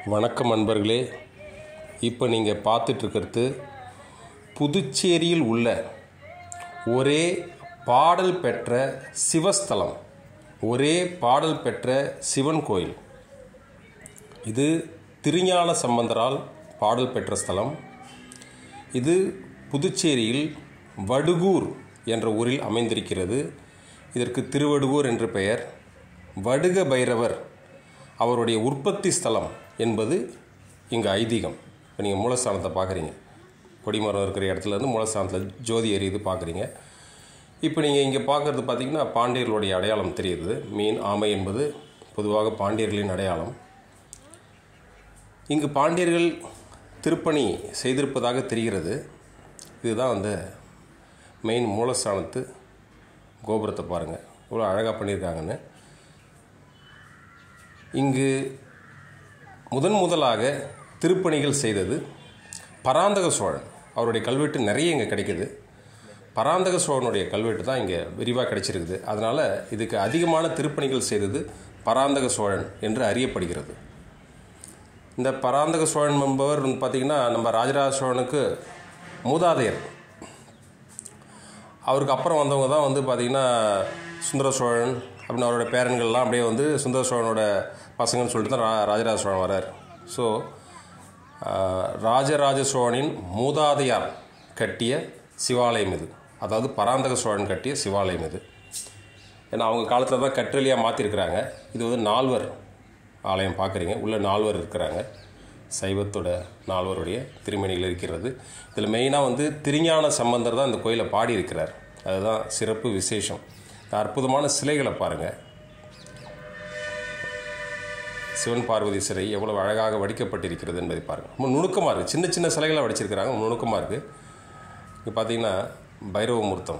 வணக்கம் நண்பர்களே இப்போ நீங்கள் பார்த்துட்ருக்கிறது புதுச்சேரியில் உள்ள ஒரே பாடல் பெற்ற சிவஸ்தலம் ஒரே பாடல் பெற்ற சிவன் கோயில் இது திருஞான சம்பந்தரால் பாடல் பெற்ற ஸ்தலம் இது புதுச்சேரியில் வடுகூர் என்ற ஊரில் அமைந்திருக்கிறது இதற்கு திருவடுகூர் என்று பெயர் வடுக பைரவர் அவருடைய உற்பத்தி ஸ்தலம் என்பது இங்கே ஐதீகம் இப்போ நீங்கள் மூலஸ்தானத்தை பார்க்குறீங்க கொடிமரம் இருக்கிற இடத்துல இருந்து மூலஸ்தானத்தில் ஜோதி எரியுது பார்க்குறீங்க இப்போ நீங்கள் இங்கே பார்க்குறது பார்த்தீங்கன்னா பாண்டியர்களுடைய அடையாளம் தெரியுது மீன் ஆமை என்பது பொதுவாக பாண்டியர்களின் அடையாளம் இங்கு பாண்டியர்கள் திருப்பணி செய்திருப்பதாக தெரிகிறது இதுதான் அந்த மெயின் மூலஸ்தானத்து கோபுரத்தை பாருங்கள் இவ்வளோ அழகாக பண்ணியிருக்காங்கன்னு இங்கு முதன் முதலாக திருப்பணிகள் செய்தது பராந்தக சோழன் அவருடைய கல்வெட்டு நிறைய இங்கே கிடைக்குது பராந்தக சோழனுடைய கல்வெட்டு தான் இங்கே விரிவாக கிடைச்சிருக்குது அதனால் இதுக்கு அதிகமான திருப்பணிகள் செய்தது பராந்தக சோழன் என்று அறியப்படுகிறது இந்த பராந்தக சோழன் என்பவர் வந்து பார்த்திங்கன்னா நம்ம ராஜராஜ சோழனுக்கு மூதாதையர் அவருக்கு அப்புறம் வந்தவங்க தான் வந்து பார்த்திங்கன்னா சுந்தர சோழன் அப்படின்னு அவரோட பேரன்கள்லாம் அப்படியே வந்து சுந்தர சோழனோட பசங்கன்னு சொல்லிட்டு தான் ரா ராஜராஜ சோழன் வரார் ஸோ ராஜராஜ சோழனின் மூதாதையார் கட்டிய சிவாலயம் இது அதாவது பராந்தக சோழன் கட்டிய சிவாலயம் இது ஏன்னா அவங்க காலத்தில் தான் கற்றலியாக மாற்றிருக்கிறாங்க இது வந்து நால்வர் ஆலயம் பார்க்குறீங்க உள்ள நால்வர் இருக்கிறாங்க சைவத்தோட நால்வருடைய திருமணிகள் இருக்கிறது இதில் மெயினாக வந்து திருஞான சம்பந்தர் தான் இந்த கோயிலை பாடி இருக்கிறார் அதுதான் சிறப்பு விசேஷம் இந்த அற்புதமான சிலைகளை பாருங்கள் சிவன் பார்வதி சிலை எவ்வளவு அழகாக வடிக்கப்பட்டிருக்கிறது என்பதை பாருங்கள் ரொம்ப நுணுக்கமாக இருக்குது சின்ன சின்ன சிலைகளை வடிச்சிருக்கிறாங்க நுணுக்கமாக இருக்குது இங்கே பார்த்தீங்கன்னா பைரவமூர்த்தம்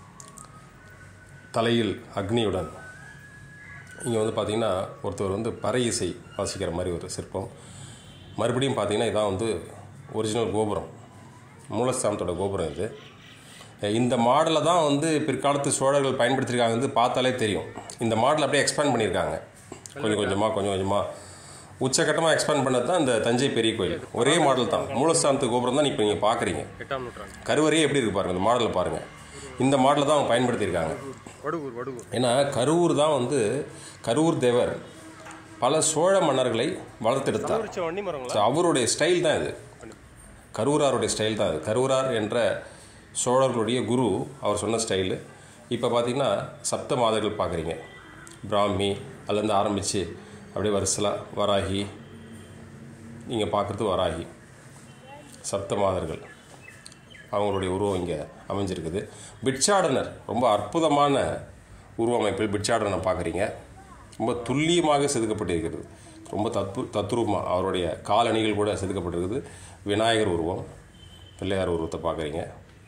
தலையில் அக்னியுடன் இங்கே வந்து பார்த்திங்கன்னா ஒருத்தர் வந்து பறை இசை வாசிக்கிற மாதிரி ஒரு சிற்பம் மறுபடியும் பார்த்திங்கன்னா இதான் வந்து ஒரிஜினல் கோபுரம் மூலஸ்தானத்தோட கோபுரம் இது இந்த மாடலை தான் வந்து பிற்காலத்து சோழர்கள் பயன்படுத்தியிருக்காங்க வந்து பார்த்தாலே தெரியும் இந்த மாடல் அப்படியே எக்ஸ்பேண்ட் பண்ணியிருக்காங்க கொஞ்சம் கொஞ்சமாக கொஞ்சம் கொஞ்சமாக உச்சக்கட்டமாக எக்ஸ்பேண்ட் பண்ணது தான் இந்த தஞ்சை பெரிய கோயில் ஒரே மாடல் தான் மூலஸ்தானத்து கோபுரம் தான் இப்போ நீங்கள் பார்க்குறீங்க எட்டாம் நூற்றாண்டு கருவறையே எப்படி இருக்கு பாருங்கள் இந்த மாடலை பாருங்கள் இந்த மாடலை தான் அவங்க பயன்படுத்தியிருக்காங்க வடுவூர் வடுவூர் ஏன்னா கரூர் தான் வந்து கரூர் தேவர் பல சோழ மன்னர்களை வளர்த்தெடுத்தார் குறிச்ச வண்டி மரங்களா ஸோ அவருடைய ஸ்டைல் தான் இது கரூராருடைய ஸ்டைல் தான் இது கரூரார் என்ற சோழர்களுடைய குரு அவர் சொன்ன ஸ்டைலு இப்போ பார்த்தீங்கன்னா சப்த மாதர்கள் பார்க்குறீங்க பிராமி அதுலேருந்து ஆரம்பித்து அப்படியே வரிசலா வராகி நீங்கள் பார்க்குறது வராகி சப்த மாதர்கள் அவங்களுடைய உருவம் இங்கே அமைஞ்சிருக்குது பிட்சாடனர் ரொம்ப அற்புதமான உருவமைப்பில் பிட்சாடனை பார்க்குறீங்க ரொம்ப துல்லியமாக செதுக்கப்பட்டிருக்கிறது ரொம்ப தத்து தத்ரூபமாக அவருடைய காலணிகள் கூட செதுக்கப்பட்டிருக்குது விநாயகர் உருவம் பிள்ளையார் உருவத்தை பார்க்குறீங்க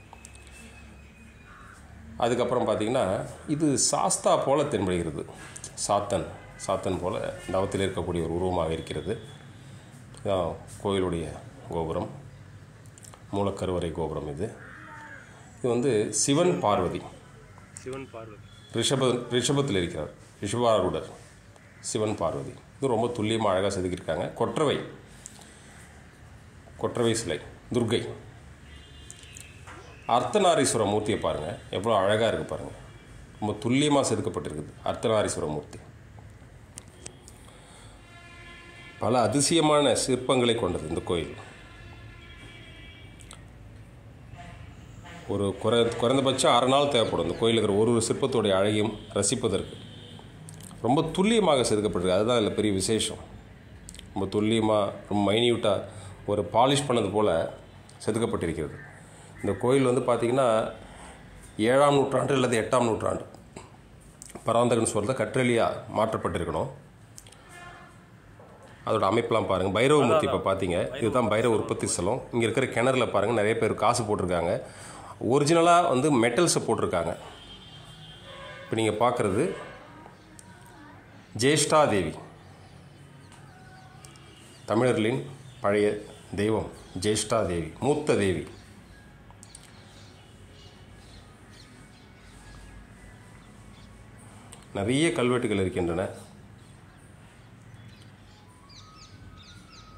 அதுக்கப்புறம் பார்த்தீங்கன்னா இது சாஸ்தா போல தென்படுகிறது சாத்தன் சாத்தன் போல தவத்தில் இருக்கக்கூடிய ஒரு உருவமாக இருக்கிறது இதான் கோயிலுடைய கோபுரம் மூலக்கருவறை கோபுரம் இது இது வந்து சிவன் பார்வதி சிவன் பார்வதி ரிஷப ரிஷபத்தில் இருக்கிறார் ரிஷபாரூடர் சிவன் பார்வதி இது ரொம்ப துல்லியமாக அழகாக செதுக்கியிருக்காங்க கொற்றவை கொற்றவை சிலை துர்கை அர்த்தநாரீஸ்வர மூர்த்தியை பாருங்கள் எவ்வளோ அழகாக இருக்குது பாருங்கள் ரொம்ப துல்லியமாக செதுக்கப்பட்டிருக்குது அர்த்தநாரீஸ்வர மூர்த்தி பல அதிசயமான சிற்பங்களை கொண்டது இந்த கோயில் ஒரு குறை குறைந்தபட்சம் அரை நாள் தேவைப்படும் இந்த கோயில் இருக்கிற ஒரு ஒரு சிற்பத்துடைய அழகையும் ரசிப்பதற்கு ரொம்ப துல்லியமாக செதுக்கப்பட்டிருக்கு அதுதான் இதில் பெரிய விசேஷம் ரொம்ப துல்லியமாக ரொம்ப மைன்யூட்டாக ஒரு பாலிஷ் பண்ணது போல் செதுக்கப்பட்டிருக்கிறது இந்த கோயில் வந்து பார்த்திங்கன்னா ஏழாம் நூற்றாண்டு அல்லது எட்டாம் நூற்றாண்டு பராந்தகன் சொல்கிறத கற்றலியாக மாற்றப்பட்டிருக்கணும் அதோட அமைப்பெலாம் பாருங்கள் பைரவமூர்த்தி இப்போ பார்த்தீங்க இதுதான் பைரவ உற்பத்தி ஸ்தலம் இங்கே இருக்கிற கிணறுல பாருங்கள் நிறைய பேர் காசு போட்டிருக்காங்க ஒரிஜினலாக வந்து மெட்டல்ஸை போட்டிருக்காங்க இப்போ நீங்கள் பார்க்குறது ஜேஷ்டா தேவி தமிழர்களின் பழைய தெய்வம் ஜேஷ்டா தேவி மூத்த தேவி நிறைய கல்வெட்டுகள் இருக்கின்றன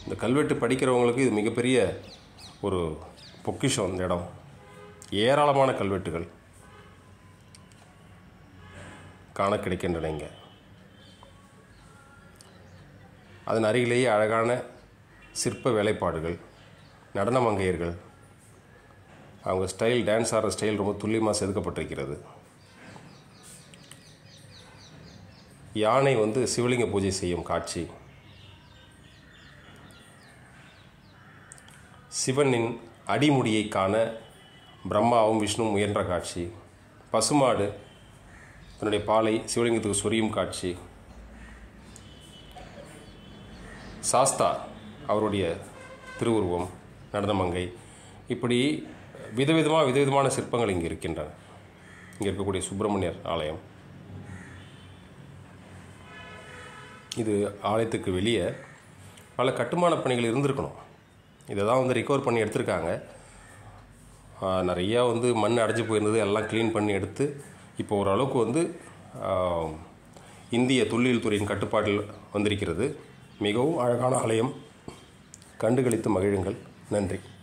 இந்த கல்வெட்டு படிக்கிறவங்களுக்கு இது மிகப்பெரிய ஒரு பொக்கிஷம் இந்த இடம் ஏராளமான கல்வெட்டுகள் காண கிடைக்கின்றன இங்கே அதன் அருகிலேயே அழகான சிற்ப வேலைப்பாடுகள் நடன மங்கையர்கள் அவங்க ஸ்டைல் டான்ஸ் ஆடுற ஸ்டைல் ரொம்ப துல்லியமாக செதுக்கப்பட்டிருக்கிறது யானை வந்து சிவலிங்க பூஜை செய்யும் காட்சி சிவனின் அடிமுடியை காண பிரம்மாவும் விஷ்ணுவும் முயன்ற காட்சி பசுமாடு தன்னுடைய பாலை சிவலிங்கத்துக்கு சொரியும் காட்சி சாஸ்தா அவருடைய திருவுருவம் நடனமங்கை இப்படி விதவிதமாக விதவிதமான சிற்பங்கள் இங்கே இருக்கின்றன இங்கே இருக்கக்கூடிய சுப்பிரமணியர் ஆலயம் இது ஆலயத்துக்கு வெளியே பல கட்டுமான பணிகள் இருந்திருக்கணும் இதை தான் வந்து ரிகவர் பண்ணி எடுத்திருக்காங்க ஆ, நிறையா வந்து மண் அடைஞ்சு போயிருந்தது எல்லாம் க்ளீன் பண்ணி எடுத்து இப்போ ஓரளவுக்கு வந்து ஆ, இந்திய தொல்லியல் துறையின் கட்டுப்பாட்டில் வந்திருக்கிறது மிகவும் அழகான ஆலயம் கண்டுகளித்து மகிழுங்கள் நன்றி